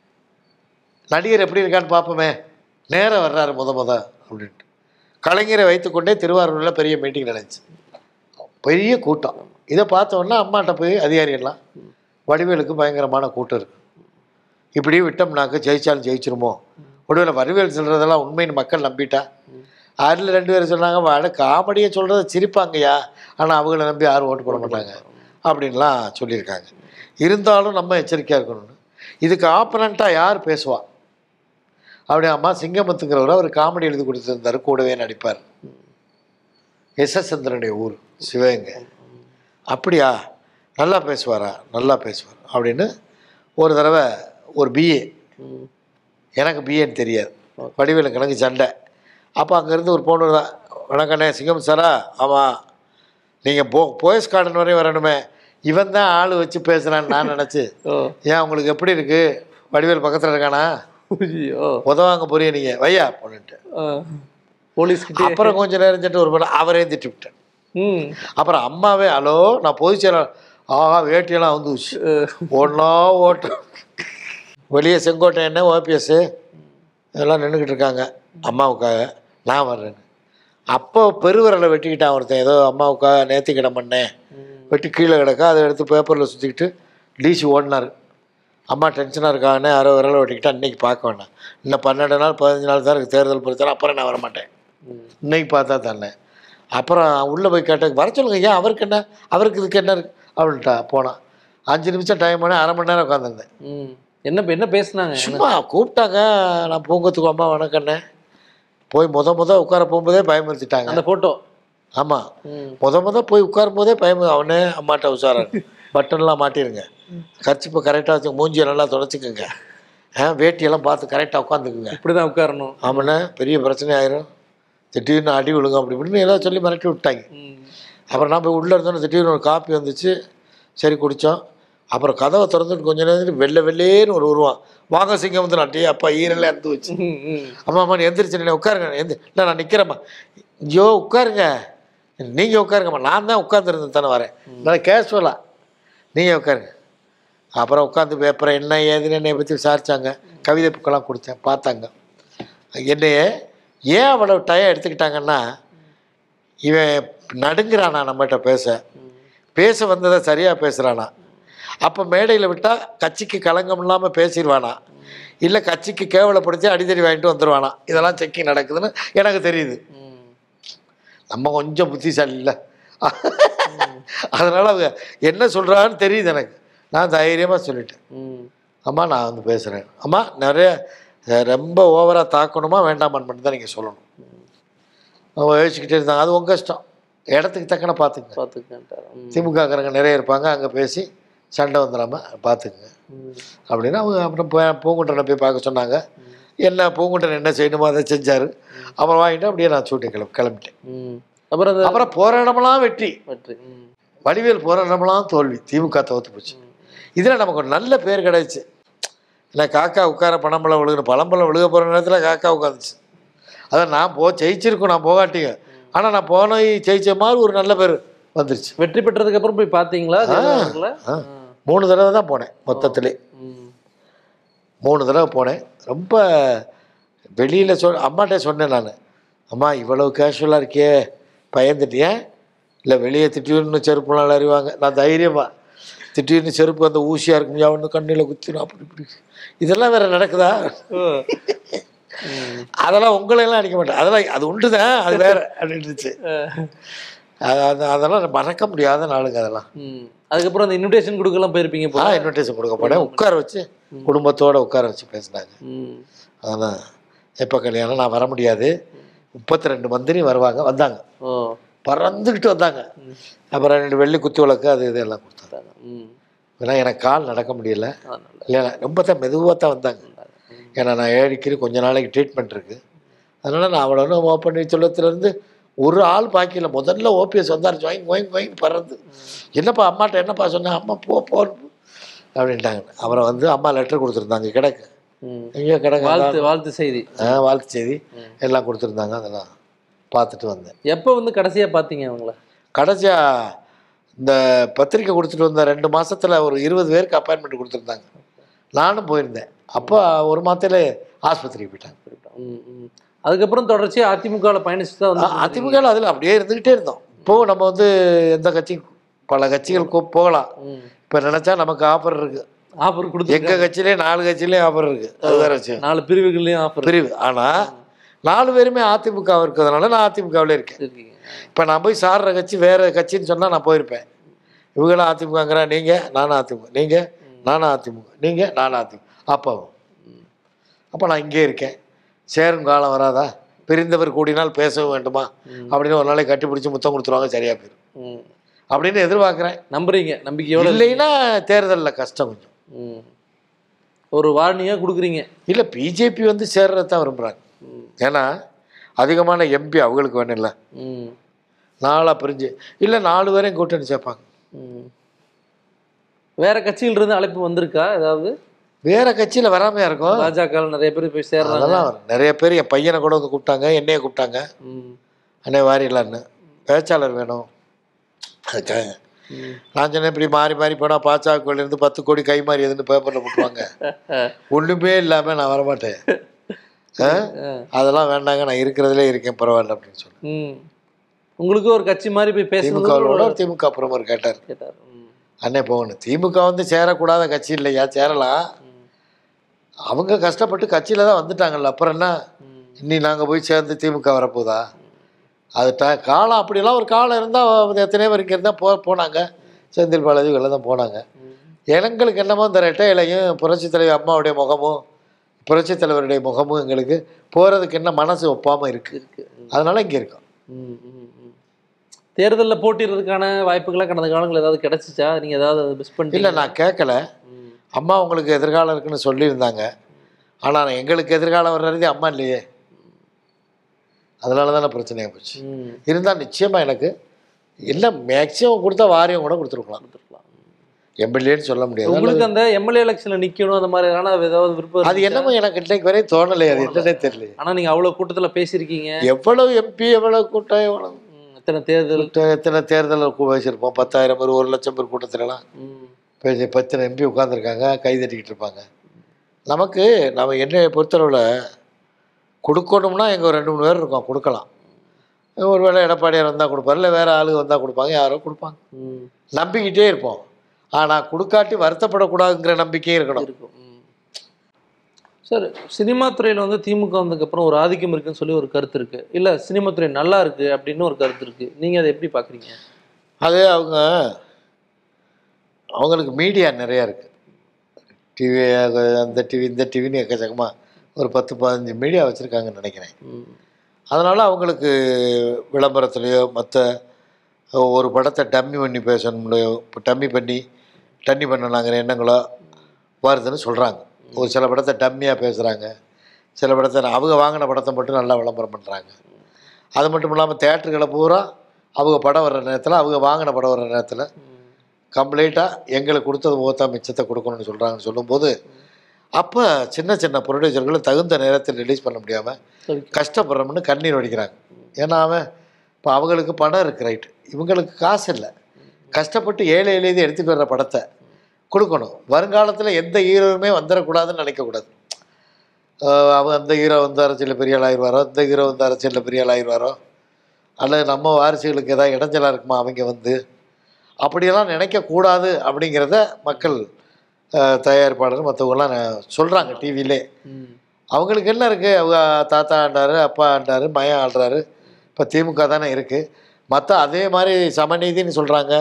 நடிகர் எப்படி இருக்கான்னு பார்ப்போமே நேரம் வர்றாரு முத முத அப்படின்ட்டு கலைஞரை வைத்துக்கொண்டே திருவாரூரில் பெரிய மீட்டிங் நடந்துச்சு பெரிய கூட்டம் இதை பார்த்த உடனே அம்மாட்ட போய் அதிகாரிகள்லாம் வடிவேலுக்கு பயங்கரமான கூட்டம் இருக்கு இப்படி விட்டோம்னாக்க ஜெயிச்சாலும் ஜெயிச்சிருமோ ஒருவேளை வடிவேல் சொல்கிறதெல்லாம் உண்மைன்னு மக்கள் நம்பிட்டா அதில் ரெண்டு பேரும் சொன்னாங்க வாட காமெடியை சொல்கிறத சிரிப்பாங்கய்யா ஆனால் அவங்கள நம்பி யாரும் ஓட்டு போட மாட்டாங்க அப்படின்லாம் சொல்லியிருக்காங்க இருந்தாலும் நம்ம எச்சரிக்கையாக இருக்கணும்னு இதுக்கு ஆப்பனண்ட்டாக யார் பேசுவா அப்படி அம்மா சிங்கமத்துங்கிறவர் அவர் காமெடி எழுதி கொடுத்துருந்தாரு கூடவே நடிப்பார் எஸ் எஸ் சந்திரனுடைய ஊர் சிவகங்கை அப்படியா நல்லா பேசுவாரா நல்லா பேசுவார் அப்படின்னு ஒரு தடவை ஒரு பிஏ ம் எனக்கு பிஏன்னு தெரியாது வடிவேலுக்கு எனக்கு சண்டை அப்போ அங்கேருந்து ஒரு பொண்ணு தான் வணக்கண்ணே சிங்கம் சாரா ஆமாம் நீங்கள் போ போயஸ் கார்டன் வரையும் வரணுமே இவன் தான் ஆள் வச்சு பேசுகிறான்னு நான் நினச்சி ஓ ஏன் உங்களுக்கு எப்படி இருக்குது வடிவேல் பக்கத்தில் இருக்கானா ஐயோ உதவாங்க புரிய நீங்கள் வையா பொண்ணுட்டு போலீஸ் கிட்டே அப்புறம் கொஞ்சம் நேரம் சென்று ஒரு பண்ண அவரே திட்டி விட்டேன் ம் அப்புறம் அம்மாவே ஹலோ நான் பொதுச் செயலாளர் ஆஹா வேட்டியெல்லாம் வந்துச்சு ஒன்றா ஓட்டம் வெளியே செங்கோட்டை என்ன ஓபிஎஸ்ஸு எல்லாம் நின்றுக்கிட்டு இருக்காங்க அம்மாவுக்காக நான் வர்றேன்னு அப்போ பெருவிரலை வெட்டிக்கிட்டான் ஒருத்தன் ஏதோ அம்மாவுக்காக நேர்த்திக்கிடம் பண்ணேன் வெட்டி கீழே கிடக்க அதை எடுத்து பேப்பரில் சுற்றிக்கிட்டு டிசி ஓடினார் அம்மா டென்ஷனாக இருக்காங்கன்னு அரை விரலை வெட்டிக்கிட்டு அன்னைக்கு பார்க்க வேண்டாம் இன்னும் பன்னெண்டு நாள் பதினஞ்சு நாள் தான் இருக்குது தேர்தல் பொறுத்தாலும் அப்புறம் நான் வரமாட்டேன் ம். இன்னைக்கு பார்த்தா தானே அப்புறம் உள்ளே போய் கேட்டேன் வர சொல்லுங்க ஏன் அவருக்கு என்ன அவருக்கு இதுக்கு என்ன இருக்கு அப்படின்ட்டா போனான் அஞ்சு நிமிஷம் டைம் பண்ணி அரை மணி நேரம் உட்காந்துருந்தேன் ம் என்ன என்ன பேசுனாங்க சும்மா கூப்பிட்டாங்க நான் பூங்கத்துக்கு அம்மா வணக்கண்ணே போய் முத முத உட்கார போகும்போதே பயமுறுத்திட்டாங்க அந்த போட்டோ ஆமாம் ம் முத முத போய் உட்காரும் போதே பயமு அவனே அம்மாட்ட உஷாரா பட்டன்லாம் மாட்டிருங்க கர்ச்சிப்பை கரெக்டாக வச்சு மூஞ்சியை நல்லா தொடச்சிக்கோங்க ஆ வேட்டியெல்லாம் பார்த்து கரெக்டாக உட்காந்துக்குங்க இப்படிதான் உட்காரணும் ஆமாண்ணே பெரிய பிரச்சனை ஆயிரும் திடீர்னு அடி விழுங்க அப்படி இப்படின்னு ஏதாவது சொல்லி மிரட்டி விட்டாங்க ம் அப்புறம் நான் போய் உள்ளே இருந்தோன்னே திடீர்னு ஒரு காப்பி வந்துச்சு சரி குடித்தோம் அப்புறம் கதவை திறந்துட்டு கொஞ்ச நேரத்துக்கு வெள்ளை வெள்ளேன்னு ஒரு உருவான் வாங்க சிங்கம் வந்து நாட்டி அப்பா ஈரெல்லாம் இறந்து வச்சு ம், ம் அம்மா அம்மா நீ எந்திரிச்சு நீ உட்காருங்க எந்த இல்லை நான் நிற்கிறேம்மா ஐயோ உட்காருங்க நீங்கள் உட்காருங்கம்மா நான் தான் உட்காந்துருந்தேன் தானே வரேன் நான் கேஷுவலாக நீங்கள் உட்காருங்க அப்புறம் உட்காந்து பேப்பரை என்ன ஏதுன்னு என்னை பற்றி விசாரிச்சாங்க கவிதை புக்கெல்லாம் கொடுத்தேன் பார்த்தாங்க என்னைய ஏன் அவ்வளோ டயம் எடுத்துக்கிட்டாங்கன்னா இவன் நடுங்கிறானா நம்மகிட்ட பேச பேச வந்ததை சரியாக பேசுகிறானா அப்போ மேடையில் விட்டால் கட்சிக்கு களங்கம் இல்லாமல் பேசிடுவானா இல்லை கட்சிக்கு கேவலப்படுத்தி அடிதடி வாங்கிட்டு வந்துடுவானா இதெல்லாம் செக்கிங் நடக்குதுன்னு எனக்கு தெரியுது ம் நம்ம கொஞ்சம் புத்திசாலி இல்லை அதனால் அவங்க என்ன சொல்கிறான்னு தெரியுது எனக்கு நான் தைரியமாக சொல்லிட்டேன் ம் அம்மா நான் வந்து பேசுகிறேன் அம்மா நிறைய அஹ், ரொம்ப ஓவராக தாக்கணுமா வேண்டாமான்னு மட்டும் தான் நீங்கள் சொல்லணும் அவங்க யோசிச்சுக்கிட்டே இருந்தாங்க அது உங்கள் இஷ்டம் இடத்துக்கு தக்கன பார்த்துங்க பார்த்துக்கிட்டாரு ம் திமுகக்காரங்க நிறைய இருப்பாங்க அங்கே பேசி சண்டை வந்துடாமல் பார்த்துக்குங்க ம் அப்படின்னு அவங்க அப்புறம் போ- பூங்குன்றனை போய் பார்க்க சொன்னாங்க என்ன பூங்குன்றன் என்ன செய்யணுமோ அதை செஞ்சார் அப்புறம் வாங்கிட்டு அப்படியே நான் சூட்டை கிளம்பி கிளம்பிட்டேன் ம் அப்புறம் அந்த அப்புறம் போகிற இடமெல்லாம் வெற்றி வெற்றி ம் வடிவேல் போகிற இடமெல்லாம் தோல்வி திமுக தோத்து போச்சு இதில் நமக்கு ஒரு நல்ல பேர் கிடைச்சு இல்லை காக்கா உட்கார பணம்பழம் விழுகணும் பழம்பழம் விழுக போகிற நேரத்தில் காக்கா உட்காந்துச்சு அதான் நான் போ ஜெயிச்சிருக்கோம் நான் போகாட்டிங்க ஆனால் நான் போன ஜெயிச்ச மாதிரி ஒரு நல்ல பேர் வந்துருச்சு வெற்றி பெற்றதுக்கு அப்புறம் போய் பாத்தீங்களா தேர்தலுக்குள்ள? ஆ. மூணு தடவை தான் போனேன் மொத்தத்திலே ம் மூணு தடவை போனேன் ரொம்ப வெளியில் சொல் அம்மாட்ட சொன்னேன் நான் அம்மா இவ்வளவு கேஷுவலாக இருக்கியே பயந்துட்டியா இல்லை வெளியே திடீர்னு செருப்புலாம் அறிவாங்க நான் தைரியமா திடீர்னு செருப்பு அந்த ஊசியாக இருக்கும் ஒன்று கண்ணில் குத்திடும் அப்படி இப்படி இதெல்லாம் வேற நடக்குதா ம். அதெல்லாம் உங்களையெல்லாம் அடிக்க மாட்டேன் அதெல்லாம் அது உண்டு தான் அது வேற அப்படின்ட்டுச்சு அது அது- அதெல்லாம் மறக்க முடியாத நாளுங்க அதெல்லாம் ம் அதுக்கப்புறம் அந்த இன்விடேஷன் கொடுக்கலாம் போயிருப்பீங்க போல நான் இன்விடேஷன் கொடுக்க போனேன் உட்கார வச்சு குடும்பத்தோட உட்கார வச்சு பேசினாங்க ம் அதான் எப்போ கல்யாணம் நான் வர முடியாது முப்பத்தி ரெண்டு மந்திரி வருவாங்க வந்தாங்க ஓ பறந்துக்கிட்டு வந்தாங்க அப்புறம் ரெண்டு வெள்ளி குத்து விளக்கு அது இது எல்லாம் கொடுத்தாங்க ம் ஏன்னா எனக்கு கால் நடக்க முடியல அதனால இல்லை ரொம்ப தான் மெதுவாக தான் வந்தாங்க ஏன்னா நான் ஏடிக்கிற கொஞ்ச நாளைக்கு ட்ரீட்மெண்ட் இருக்குது அதனால் நான் அவ்வளோ ஓ பன்னீர்செல்வத்துலேருந்து ஒரு ஆள் பாக்கியில் முதல்ல ஓபிஎஸ் வந்தார் ஜாயின் கோயின் கோயின் பறந்து என்னப்பா அம்மாட்ட என்னப்பா சொன்னேன் அம்மா போ போ அப்படின்ட்டாங்க அப்புறம் வந்து அம்மா லெட்டர் கொடுத்துருந்தாங்க கிடக்கு ம் எங்கேயோ கிடக்கு வாழ்த்து வாழ்த்து செய்தி ஆ, வாழ்த்து செய்தி எல்லாம் கொடுத்துருந்தாங்க அதெல்லாம் பார்த்துட்டு வந்தேன் எப்போ வந்து கடைசியா பாத்தீங்க அவங்கள கடைசியாக இந்த பத்திரிக்கை கொடுத்துட்டு வந்த ரெண்டு மாசத்துல ஒரு இருபது பேருக்கு அப்பாயின்மெண்ட் கொடுத்துருந்தாங்க நானும் போயிருந்தேன் அப்போ ஒரு மாதத்துல ஆஸ்பத்திரிக்கு போயிட்டாங்க ம் ம் அதுக்கப்புறம் தொடர்ச்சியா அதிமுகவில் பயணிச்சு தான் வந்து அதிமுக அதில் அப்படியே இருந்துக்கிட்டே இருந்தோம் இப்போ நம்ம வந்து எந்த கட்சி பல கட்சிகள் கூ- போகலாம் ம் இப்போ நினச்சா நமக்கு ஆஃபர் இருக்கு ஆஃபர் கொடுத்து எங்கள் கட்சியிலே நாலு கட்சியிலேயும் ஆஃபர் இருக்கு அது வேற விஷயம் நாலு பிரிவுகள்லயும் ஆஃபர் பிரிவு ஆனால் நாலு பேருமே அதிமுக இருக்கிறதுனால நான் அதிமுகவில் இருக்கேன் இருக்கீங்க இப்போ நான் போய் சாடுற கட்சி வேறு கட்சின்னு சொன்னால் நான் போயிருப்பேன் இவங்களாம் அதிமுகங்கிறா நீங்கள் நானும் அதிமுக நீங்கள் நானும் அதிமுக நீங்கள் நானும் அதிமுக அப்பாவும் அப்போ நான் இங்கே இருக்கேன் சேரும் காலம் வராதா பிரிந்தவர் கூடினால் பேசவும் வேண்டுமா அப்படின்னு ஒரு நாளைக்கு கட்டி பிடிச்சி முத்தம் கொடுத்துருவாங்க சரியா போயிடும் ம் அப்படின்னு எதிர்பார்க்குறேன் நம்புறீங்க நம்பிக்கையோட இல்லைன்னா தேர்தலில் கஷ்டம் கொஞ்சம் ம் ஒரு வார்னியாக கொடுக்குறீங்க இல்லை பிஜேபி வந்து சேர்றது தான் விரும்புகிறாங்க ஏன்னா அதிகமான எம்பி அவங்களுக்கு வேணும்ல ம் நாலாக பிரிஞ்சு இல்லை நாலு பேரையும் கூட்டணி சேர்ப்பாங்க ம். வேற கட்சியில இருந்து அழைப்பு வந்திருக்கா ஏதாவது வேற கட்சியில் வராமையா இருக்கும் பாஜக நிறைய பேர் போய் சேர்றாங்க அதெல்லாம் வரும். நிறைய பேர் என் பையனை கூட வந்து கூப்பிட்டாங்க என்னைய கூப்பிட்டாங்க ம். அண்ணே வாரிடலான்னு பேச்சாளர் வேணும் அதுக்காக ம். நான் சொன்னேன் இப்படி மாறி மாறி போனால் பாஜகவிலேருந்து பத்து கோடி கை மாறியதுன்னு பேப்பரில் போட்டுருவாங்க ஒன்றுமே இல்லாமல் நான் வரமாட்டேன் ஆ? அதெல்லாம் வேண்டாங்க நான் இருக்கிறதுலே இருக்கேன் பரவாயில்ல அப்படின்னு சொன்னேன் ம். உங்களுக்கு ஒரு கட்சி மாதிரி போய் திமுகவோட பேசணும் ஒரு திமுக பிரமுகர் கேட்டார் கேட்டார் ம். அண்ணே போகணும் திமுக வந்து சேரக்கூடாத கட்சி இல்லையா சேரலாம் ம். அவங்க கஷ்டப்பட்டு கட்சியில் தான் வந்துட்டாங்கல்ல அப்புறம் என்ன ம். இனி நாங்கள் போய் சேர்ந்து திமுக வரப்போதா அது ட காலம் அப்படிலாம் ஒரு காலம் இருந்தால் எத்தனை பேர் இங்கே இருந்தால் போ போனாங்க செந்தில் பாலாஜி வெளில தான் போனாங்க ம். எங்களுக்கு என்னமோ இந்த ரெட்டையிலையும் புரட்சி தலைவர் அம்மாவுடைய முகமும் புரட்சி தலைவருடைய முகமும் எங்களுக்கு போகிறதுக்கு என்ன மனசு ஒப்பாமல் இருக்குது இருக்கு ம். அதனால இங்கே இருக்கோம் ம், ம், ம். தேர்தல்ல போட்டிடுறதுக்கான வாய்ப்புகள்லாம் கடந்த காலங்கள் ஏதாவது கிடைச்சிச்சா நீங்க ஏதாவது அதை மிஸ் இல்லை பண்ணிட்டீங்க நான் கேட்கல அம்மா உங்களுக்கு எதிர்காலம் இருக்குன்னு சொல்லியிருந்தாங்க ஆனால் எங்களுக்கு எதிர்காலம் வர்றது அம்மா இல்லையே அதனால தானே பிரச்சனையாக போச்சு இருந்தால் நிச்சயமாக எனக்கு இல்லை மேக்ஸிமம் கொடுத்தா வாரியம் கூட கொடுத்துருக்கலாம் எம்எல்ஏன்னு சொல்ல முடியாது உங்களுக்கு அந்த எம்எல்ஏ எலெக்ஷன்ல நிக்கணும் அந்த மாதிரி ஏதாவது ஏதாவது விருப்பம் அது இருந்துச்சா? என்னமோ எனக்கு இன்னைக்கு வரையும் தோணலை அது என்னன்னே தெரியல ஆனா நீங்க அவ்வளவு கூட்டத்துல பேசியிருக்கீங்க எவ்வளவு எம்பி எவ்வளவு கூட்டம் எவ்வளவு ம், எத்தனை தேர்தல் கூட்டம், எத்தனை தேர்தலில் வச்சிருப்போம் பத்தாயிரம் பேர் ஒரு லட்சம் பேர் கூட்டத்திலலாம் ம், பேசி பத்து எம்பி உட்காந்துருக்காங்க கை தட்டிக்கிட்டு இருப்பாங்க நமக்கு நம்ம என்னை பொறுத்தளவில் கொடுக்கணும்னா எங்கள் ஒரு ரெண்டு மூணு பேர் இருக்கோம் கொடுக்கலாம் ஒருவேளை எடப்பாடியார் வந்தால் கொடுப்பாரு இல்லை வேறு ஆளுங்க வந்தால் கொடுப்பாங்க யாரோ கொடுப்பாங்க ம், நம்பிக்கிட்டே இருப்போம் ஆனால் கொடுக்காட்டி வருத்தப்படக்கூடாதுங்கிற நம்பிக்கையும் இருக்கணும் இருக்கும் ம். சார் சினிமா துறையில வந்து திமுக வந்ததுக்கு அப்புறம் ஒரு ஆதிக்கம் இருக்குன்னு சொல்லி ஒரு கருத்து இருக்கு இல்ல சினிமா துறை நல்லா இருக்கு அப்படின்னு ஒரு கருத்து இருக்கு நீங்க அதை எப்படி பாக்குறீங்க அது அவங்க அவங்களுக்கு மீடியா நிறையா இருக்குது டிவி அந்த டிவி இந்த டிவின்னு எக்கச்சக்கமாக ஒரு பத்து பதினஞ்சு மீடியா வச்சுருக்காங்கன்னு நினைக்கிறேன் ம், அதனால் அவங்களுக்கு விளம்பரத்துலேயோ மற்ற ஒரு படத்தை டம்மி பண்ணி பேசணும்லையோ இப்போ டம்மி பண்ணி டன்னி பண்ணலாங்கிற எண்ணங்களோ வருதுன்னு சொல்கிறாங்க ஒரு சில படத்தை டம்மியாக பேசுகிறாங்க சில படத்தை அவங்க வாங்கின படத்தை மட்டும் நல்லா விளம்பரம் பண்ணுறாங்க அது மட்டும் இல்லாமல் தேட்டர்களை பூரா அவங்க படம் வர்ற நேரத்தில் அவங்க வாங்கின படம் வர்ற நேரத்தில் ம், கம்ப்ளீட்டாக எங்களுக்கு கொடுத்தது போத்தா மிச்சத்தை கொடுக்கணும்னு சொல்கிறாங்கன்னு சொல்லும்போது அப்போ சின்ன சின்ன ப்ரொடியூசர்கள் தகுந்த நேரத்தில் ரிலீஸ் பண்ண முடியாமல் சரி. கஷ்டப்படுறோம்னு கண்ணீர் வடிக்கிறாங்க ஏன்னா அவன் இப்போ அவங்களுக்கு பணம் இருக்குது ரைட்டு இவங்களுக்கு காசு இல்லை கஷ்டப்பட்டு ஏழை எழுதி எடுத்துட்டு வர்ற படத்தை கொடுக்கணும் வருங்காலத்தில் எந்த ஹீரோவுமே வந்துடக்கூடாதுன்னு நினைக்கக்கூடாது ஆஹ் அவன் அந்த ஹீரோ வந்து அரசியலில் பெரிய ஆள் ஆயிடுவாரோ இந்த ஹீரோ வந்து அரசியலில் பெரிய ஆள் ஆயிடுவாரோ அல்லது நம்ம வாரிசுகளுக்கு ஏதாவது இடைஞ்சலாக இருக்குமா அவங்க வந்து அப்படியெல்லாம் நினைக்கக்கூடாது அப்படிங்கிறத மக்கள் ஆஹ் தயாரிப்பாளர் மற்றவங்களாம் சொல்கிறாங்க டிவியிலே ம், அவங்களுக்கு என்ன இருக்குது அவங்க தாத்தா ஆண்டாரு அப்பா ஆண்டாரு மயம் ஆடுறாரு இப்போ திமுக தானே இருக்குது மற்ற அதே மாதிரி சமநீதின்னு சொல்கிறாங்க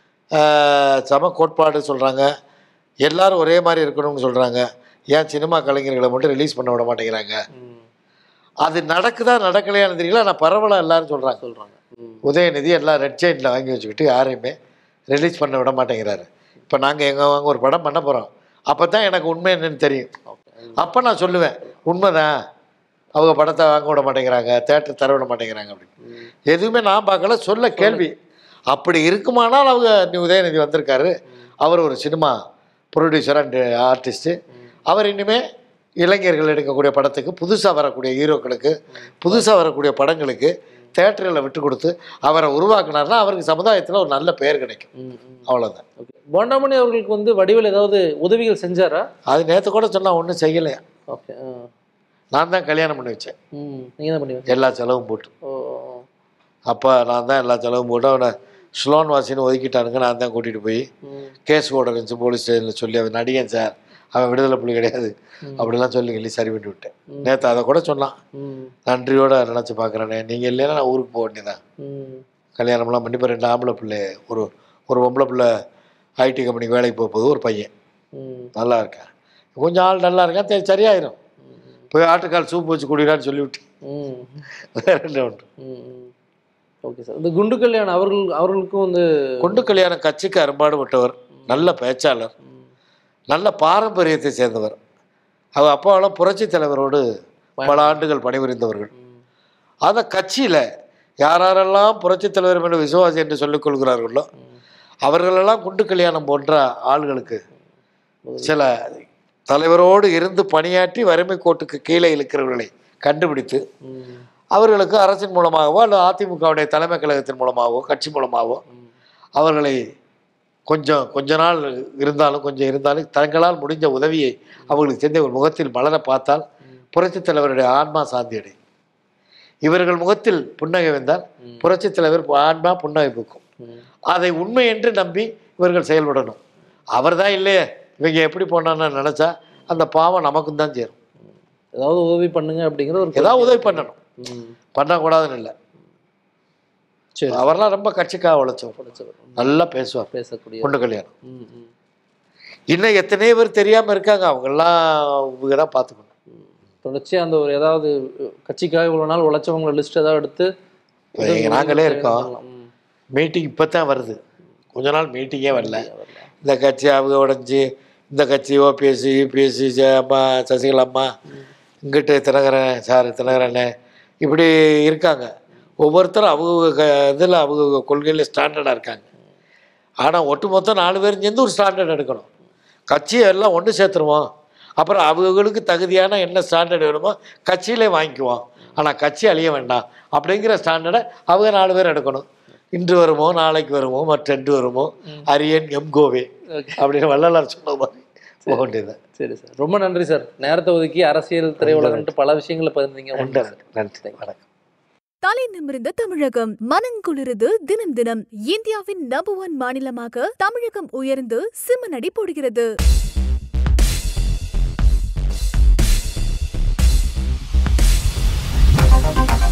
சம கோட்பாடு சொல்கிறாங்க எல்லாரும் ஒரே மாதிரி இருக்கணும்னு சொல்கிறாங்க ஏன் சினிமா கலைஞர்களை மட்டும் ரிலீஸ் பண்ண விட மாட்டேங்கிறாங்க ம், அது நடக்குதா நடக்கலையான்னு தெரியல ஆனால் பரவலாக எல்லாரும் சொல்கிறாங்க சொல்றாங்க ம், உதயநிதி எல்லாம் ரெட் ஜெயிண்டில் வாங்கி வச்சுக்கிட்டு யாரையுமே ரிலீஸ் பண்ண விட மாட்டேங்கிறாரு இப்போ நாங்கள் எங்கள் வாங்க ஒரு படம் பண்ண போகிறோம் அப்போ தான் எனக்கு உண்மை என்னன்னு தெரியும் ஓகே அப்போ நான் சொல்லுவேன் உண்மைதான் அவங்க படத்தை வாங்க விட மாட்டேங்கிறாங்க தேட்டர் தர விட மாட்டேங்கிறாங்க அப்படின்னு ம், எதுவுமே நான் பார்க்கல சொல்ல கேள்வி அப்படி இருக்குமானால் அவங்க நீ உதயநிதி வந்திருக்காரு அவர் ஒரு சினிமா ப்ரொடியூசர் அண்ட் ஆர்டிஸ்ட்டு அவர் இனிமே இளைஞர்கள் எடுக்கக்கூடிய படத்துக்கு புதுசாக வரக்கூடிய ஹீரோக்களுக்கு புதுசாக வரக்கூடிய படங்களுக்கு தேட்டரில் விட்டு கொடுத்து அவரை உருவாக்குனாருன்னா அவருக்கு சமுதாயத்தில் ஒரு நல்ல பெயர் கிடைக்கும் ம், ம். அவ்வளோதான் ஓகே போண்டாமணி அவர்களுக்கு வந்து வடிவேல் ஏதாவது உதவிகள் செஞ்சாரா அது நேற்று கூட சொன்னா ஒன்றும் செய்யலையா ஓகே ஆ. நான் தான் கல்யாணம் பண்ணி வச்சேன் ம் நீங்கள் தான் பண்ணுவீங்க எல்லா செலவும் போட்டு ஓ ஓ, ஓ. அப்போ நான் தான் எல்லா செலவும் போட்டு அவனை ஸ்லோன் வாசின்னு ஒதுக்கிட்டானுங்க நான் தான் கூட்டிகிட்டு போய் ம், கேஸ் போட இருந்துச்சு போலீஸ் ஸ்டேஷனில் சொல்லி அவன் நடிகன் சார் அவன் விடுதலை புள்ளி கிடையாது ம். அப்படிலாம் சொல்லி சொல்லி சரி பண்ணி விட்டேன் ம். நேற்று அதை கூட சொன்னான் ம், நன்றியோட நினச்சி பார்க்குறேனே நீங்கள் இல்லைன்னா நான் ஊருக்கு போக வேண்டியதான் ம், கல்யாணம்லாம் பண்ணி இப்போ ரெண்டு ஆம்பளை பிள்ளை ஒரு ஒரு பொம்பளை பிள்ளை ஐடி கம்பெனிக்கு வேலைக்கு போக போகுது ஒரு பையன் ம், நல்லா இருக்கேன் கொஞ்சம் ஆள் நல்லா இருக்கான் சரி சரியாயிரும் போய் ஆட்டுக்கால் சூப் வச்சு குடிக்கிறான்னு சொல்லிவிட்டு ம், வேற என்ன உண்டு ம், ம். ஓகே சார் இந்த குண்டு கல்யாணம் அவர்கள் அவர்களுக்கும் வந்து கொண்டு கல்யாணம் கட்சிக்கு அரும்பாடுபட்டவர் நல்ல பேச்சாளர் ம், நல்ல பாரம்பரியத்தை சேர்ந்தவர் அவங்க அப்பாவெல்லாம் புரட்சி தலைவரோடு பல ஆண்டுகள் பணிபுரிந்தவர்கள் ம். அந்த கட்சியில் யார் யாரெல்லாம் புரட்சித் தலைவர் என்று விசுவாசி என்று சொல்லிக் கொள்கிறார்களோ அவர்களெல்லாம் குண்டு கல்யாணம் போன்ற ஆள்களுக்கு சில தலைவரோடு இருந்து பணியாற்றி வறுமை கோட்டுக்கு கீழே இருக்கிறவர்களை கண்டுபிடித்து ம். அவர்களுக்கு அரசின் மூலமாகவோ அல்லது அதிமுகவுடைய தலைமை கழகத்தின் மூலமாகவோ கட்சி மூலமாகவோ ம். அவர்களை கொஞ்சம் கொஞ்ச நாள் இருந்தாலும் கொஞ்சம் இருந்தாலும் தங்களால் முடிஞ்ச உதவியை அவர்களுக்கு செஞ்ச ஒரு முகத்தில் மலர பார்த்தால் புரட்சித் தலைவருடைய ஆன்மா சாந்தியடை இவர்கள் முகத்தில் புன்னகை வந்தால் புரட்சித் தலைவர் ஆன்மா புன்னகை பூக்கும் ம். அதை உண்மை என்று நம்பி இவர்கள் செயல்படணும் அவர்தான் இல்லையே இவங்க எப்படி போனான்னு நினச்சா அந்த பாவம் நமக்கும் தான் சேரும் ஏதாவது உதவி பண்ணுங்க அப்படிங்கிற ஒரு ஏதாவது உதவி பண்ணணும் ம். பண்ணக்கூடாதுன்னு இல்லை சரி அவர்லாம் ரொம்ப கட்சிக்காக உழைச்சவர் படிச்சவர். நல்லா பேசுவார் பேசக்கூடிய பொண்ணு கல்யாணம் ம், ம். இன்னும் எத்தனையோ பேர் தெரியாமல் இருக்காங்க அவங்கெல்லாம் இவங்க தான் பார்த்துக்கணும் தொடர்ச்சியா அந்த ஒரு ஏதாவது கட்சிக்காக இவ்வளவு நாள் உழைச்சவங்கள லிஸ்ட் ஏதாவது எடுத்து இப்ப இங்க நாங்களே இருக்கோம் ம். மீட்டிங் இப்போ தான் வருது கொஞ்ச நாள் மீட்டிங்கே வரல வரல. இந்த கட்சி அவங்க உடஞ்சி இந்த கட்சி ஓபிஎஸ்சி யூபிஎஸ்சி அம்மா சசிகலா அம்மா இங்கிட்டு தினகரன் சார் தினகரனே இப்படி இருக்காங்க ஒவ்வொருத்தரும் அவங்க க இதில் அவங்க கொள்கையில் ஸ்டாண்டர்டாக இருக்காங்க ஆனால் ஒட்டுமொத்தம் நாலு பேரும் சேர்ந்து ஒரு ஸ்டாண்டர்ட் எடுக்கணும் கட்சியை எல்லாம் ஒன்று சேர்த்துருவோம் அப்புறம் அவங்களுக்கு தகுதியான என்ன ஸ்டாண்டர்ட் வேணுமோ கட்சியிலே வாங்கிக்குவோம் ஆனால் கட்சி அழிய வேண்டாம் அப்படிங்கிற ஸ்டாண்டர்டை அவங்க நாலு பேர் எடுக்கணும் இன்று வருமோ நாளைக்கு வருமோ மற்றென்று வருமோ அரியன் எம் கோவே Okay. அப்படின்னு வள்ளலார் சொன்ன மாதிரி போக வேண்டியது சரி சார் ரொம்ப நன்றி சார் நேரத்தை ஒதுக்கி அரசியல் திரையுலகன்ட்டு பல விஷயங்களை பகிர்ந்தீங்க நன்றி நன்றி வணக்கம் தலை நிமிர்ந்த தமிழகம் மனங்குளிருது தினம் தினம் இந்தியாவின் நம்பர் ஒன் மாநிலமாக தமிழகம் உயர்ந்து சிம்மனடி போடுகிறது